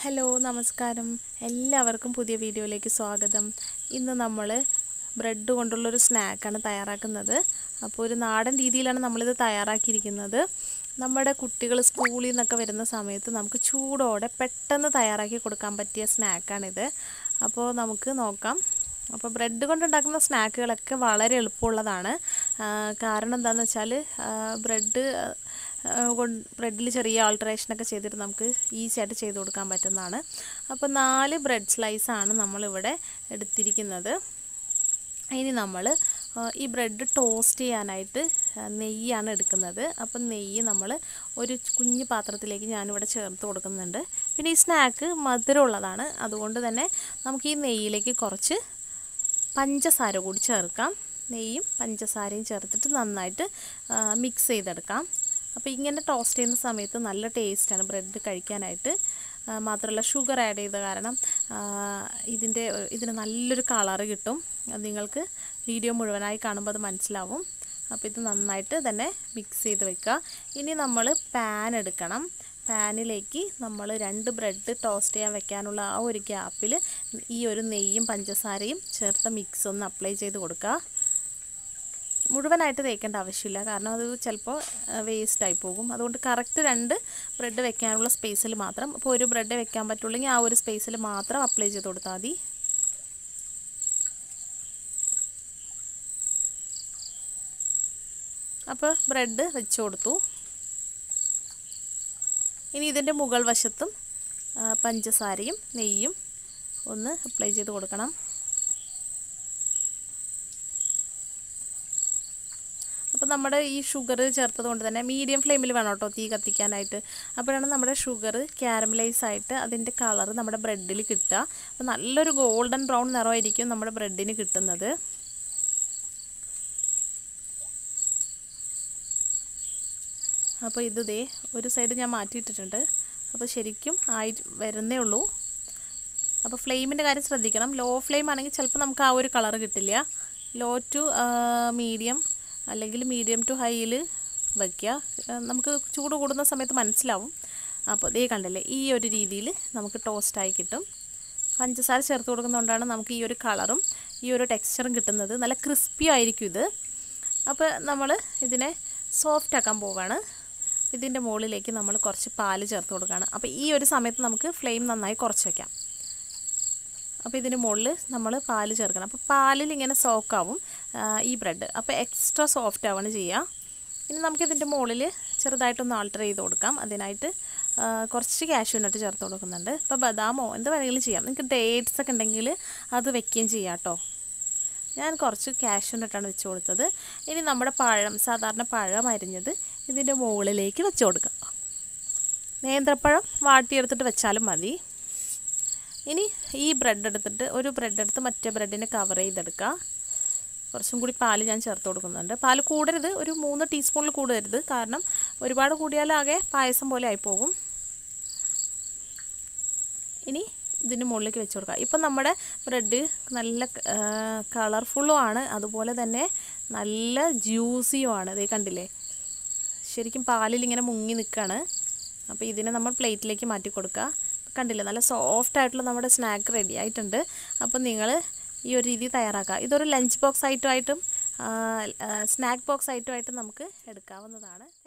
hello നമസ്കാരം എല്ലാവർക്കും പുതിയ വീഡിയോയിലേക്ക് സ്വാഗതം ഇന്ന് നമ്മൾ ബ്രെഡ് കൊണ്ടുള്ളൊരു സ്നാക്കാണ് തയ്യാറാക്കുന്നത് അപ്പോൾ ഒരു നാടൻ രീതിയിലാണ് നമ്മളിത് തയ്യാറാക്കിയിരിക്കുന്നത് നമ്മുടെ കുട്ടികൾ സ്കൂളിൽ നിന്നൊക്കെ വരുന്ന സമയത്ത് നമുക്ക് ചൂടോടെ പെട്ടെന്ന് തയ്യാറാക്കി കൊടുക്കാൻ പറ്റിയ സ്നാക്കാണിത് അപ്പോൾ നമുക്ക് നോക്കാം അപ്പോൾ ബ്രെഡ് കൊണ്ടുണ്ടാക്കുന്ന സ്നാക്കുകളൊക്കെ വളരെ എളുപ്പമുള്ളതാണ് ആ, കാരണം എന്താണെന്ന് വെച്ചാൽ ബ്രെഡ് കൊണ്ട് ബ്രെഡിൽ ചെറിയ ആൾട്ടറേഷനൊക്കെ ചെയ്തിട്ട് നമുക്ക് ഈസി ആയിട്ട് ചെയ്ത് കൊടുക്കാൻ പറ്റുന്നതാണ് അപ്പോൾ നാല് ബ്രെഡ് സ്ലൈസാണ് നമ്മളിവിടെ എടുത്തിരിക്കുന്നത് ഇനി നമ്മൾ ഈ ബ്രെഡ് ടോസ്റ്റ് ചെയ്യാനായിട്ട് ആ, നെയ്യാണ് എടുക്കുന്നത് അപ്പം നെയ്യ് നമ്മൾ ഒരു കുഞ്ഞ് പാത്രത്തിലേക്ക് ഞാനിവിടെ ചേർത്ത് കൊടുക്കുന്നുണ്ട് പിന്നെ ഈ സ്നാക്ക് മധുരമുള്ളതാണ് അതുകൊണ്ട് തന്നെ നമുക്ക് ഈ നെയ്യിലേക്ക് കുറച്ച് പഞ്ചസാര കൂടി ചേർക്കാം നെയ്യും പഞ്ചസാരയും ചേർത്തിട്ട് നന്നായിട്ട് മിക്സ് ചെയ്തെടുക്കാം അപ്പോൾ ഇങ്ങനെ ടോസ്റ്റ് ചെയ്യുന്ന സമയത്ത് നല്ല ടേസ്റ്റാണ് ബ്രെഡ് കഴിക്കാനായിട്ട് ആ, മാത്രമല്ല ഷുഗർ ആഡ് ചെയ്ത കാരണം ആ, ഇതിൻ്റെ ഇതിന് നല്ലൊരു കളറ് കിട്ടും അത് നിങ്ങൾക്ക് വീഡിയോ മുഴുവനായി കാണുമ്പോൾ അത് മനസ്സിലാവും അപ്പോൾ ഇത് നന്നായിട്ട് തന്നെ മിക്സ് ചെയ്ത് വെക്കുക ഇനി നമ്മൾ പാൻ എടുക്കണം പാനിലേക്ക് നമ്മൾ രണ്ട് ബ്രെഡ് ടോസ്റ്റ് ചെയ്യാൻ വെക്കാനുള്ള ആ ഒരു ഗ്യാപ്പിൽ ഈ ഒരു നെയ്യും പഞ്ചസാരയും ചേർത്ത മിക്സ് ഒന്ന് അപ്ലൈ ചെയ്ത് കൊടുക്കുക മുഴുവനായിട്ട് തേക്കേണ്ട ആവശ്യമില്ല കാരണം അത് ചിലപ്പോൾ വേസ്റ്റായി പോകും അതുകൊണ്ട് കറക്റ്റ് രണ്ട് ബ്രെഡ് വെക്കാനുള്ള സ്പേസിൽ മാത്രം അപ്പോൾ ഒരു ബ്രെഡ് വെക്കാൻ പറ്റുള്ളെങ്കിൽ ആ ഒരു സ്പേസിൽ മാത്രം അപ്ലൈ ചെയ്ത് കൊടുത്താൽ മതി അപ്പോൾ ബ്രെഡ് വെച്ച് കൊടുത്തു ഇനി ഇതിൻ്റെ മുകൾ വശത്തും ആ, പഞ്ചസാരയും നെയ്യും ഒന്ന് അപ്ലൈ ചെയ്ത് കൊടുക്കണം അപ്പോൾ നമ്മുടെ ഈ ഷുഗർ ചേർത്തത് കൊണ്ട് തന്നെ മീഡിയം ഫ്ലെയിമിൽ വേണം കേട്ടോ തീ കത്തിക്കാനായിട്ട് അപ്പോഴാണ് നമ്മുടെ ഷുഗർ ക്യാരമലൈസ് ആയിട്ട് അതിൻ്റെ കളർ നമ്മുടെ ബ്രെഡിൽ കിട്ടുക അപ്പോൾ നല്ലൊരു ഗോൾഡൻ ബ്രൗൺ നിറമായിരിക്കും നമ്മുടെ ബ്രെഡിന് കിട്ടുന്നത് അപ്പോൾ ഇത് ദേ ഒരു സൈഡ് ഞാൻ മാറ്റിയിട്ടിട്ടുണ്ട് അപ്പോൾ ശരിക്കും ആയി വരുന്നേ ഉള്ളൂ അപ്പോൾ ഫ്ലെയിമിൻ്റെ കാര്യം ശ്രദ്ധിക്കണം ലോ ഫ്ലെയിം ആണെങ്കിൽ ചിലപ്പോൾ നമുക്ക് ആ ഒരു കളർ കിട്ടില്ല ലോ ടു മീഡിയം അല്ലെങ്കിൽ മീഡിയം ടു ഹൈയിൽ വയ്ക്കുക ആ, നമുക്ക് ചൂട് കൂടുന്ന സമയത്ത് മനസ്സിലാവും അപ്പോൾ ദേ കണ്ടില്ലേ ഈ ഒരു രീതിയിൽ നമുക്ക് ടോസ്റ്റായി കിട്ടും പഞ്ചസാര ചേർത്ത് കൊടുക്കുന്നതുകൊണ്ടാണ് നമുക്ക് ഈ ഒരു കളറും ഈ ഒരു ടെക്സ്ചറും കിട്ടുന്നത് നല്ല ക്രിസ്പി ആയിരിക്കും ഇത് അപ്പോൾ നമ്മൾ ഇതിനെ സോഫ്റ്റ് ആക്കാൻ പോവുകയാണ് ഇതിൻ്റെ മുകളിലേക്ക് നമ്മൾ കുറച്ച് പാല് ചേർത്ത് കൊടുക്കുകയാണ് അപ്പോൾ ഈ ഒരു സമയത്ത് നമുക്ക് ഫ്ലെയിം നന്നായി കുറച്ച് വയ്ക്കാം അപ്പോൾ ഇതിന് മുകളിൽ നമ്മൾ പാല് ചേർക്കണം അപ്പോൾ പാലിൽ ഇങ്ങനെ സോക്കാവും ഈ ബ്രെഡ് അപ്പോൾ എക്സ്ട്രാ സോഫ്റ്റ് ആവാണ് ചെയ്യുക ഇനി നമുക്കിതിൻ്റെ മുകളിൽ ചെറുതായിട്ടൊന്ന് ആൾട്ടർ ചെയ്ത് കൊടുക്കാം അതിനായിട്ട് ആ, കുറച്ച് കാഷ്യൂ നട്ട് ചേർത്ത് കൊടുക്കുന്നുണ്ട് ഇപ്പോൾ ബദാമോ എന്ത് വേണമെങ്കിലും ചെയ്യാം നിങ്ങൾക്ക് ഡേറ്റ്സ് ഒക്കെ ഉണ്ടെങ്കിൽ അത് വെക്കുകയും ചെയ്യാം കേട്ടോ ഞാൻ കുറച്ച് കാഷ്യൂ നട്ടാണ് വെച്ച് കൊടുത്തത് ഇനി നമ്മുടെ പഴം സാധാരണ പഴം അരിഞ്ഞത് ഇതിൻ്റെ മുകളിലേക്ക് വെച്ച് കൊടുക്കാം നേന്ത്രപ്പഴം വാട്ടിയെടുത്തിട്ട് വെച്ചാലും മതി ഇനി ഈ ബ്രെഡ് എടുത്തിട്ട് ഒരു ബ്രെഡ് എടുത്ത് മറ്റേ ബ്രെഡിനെ കവർ ചെയ്തെടുക്കുക കുറച്ചും കൂടി പാല് ഞാൻ ചേർത്ത് കൊടുക്കുന്നുണ്ട് പാല് കൂടരുത് ഒരു മൂന്ന് ടീസ്പൂണിൽ കൂടരുത് കാരണം ഒരുപാട് കൂടിയാൽ ആകെ പായസം പോലെ ആയിപ്പോകും ഇനി ഇതിന് മുകളിലേക്ക് വെച്ച് കൊടുക്കുക ഇപ്പം നമ്മുടെ ബ്രെഡ് നല്ല കളർഫുള്ളും ആണ് അതുപോലെ തന്നെ നല്ല ജ്യൂസിയും ആണ് ഇതേ കണ്ടില്ലേ ശരിക്കും പാലിൽ ഇങ്ങനെ മുങ്ങി നിൽക്കുകയാണ് അപ്പോൾ ഇതിനെ നമ്മൾ പ്ലേറ്റിലേക്ക് മാറ്റി കൊടുക്കുക കണ്ടില്ലേ നല്ല സോഫ്റ്റ് ആയിട്ടുള്ള നമ്മുടെ സ്നാക്ക് റെഡി ആയിട്ടുണ്ട് അപ്പോൾ നിങ്ങൾ ഈ ഒരു രീതി തയ്യാറാക്കുക ഇതൊരു ലഞ്ച് ബോക്സ് ആയിട്ടുമായിട്ടും സ്നാക്ക് ബോക്സ് ആയിട്ടുമായിട്ടും നമുക്ക് എടുക്കാവുന്നതാണ്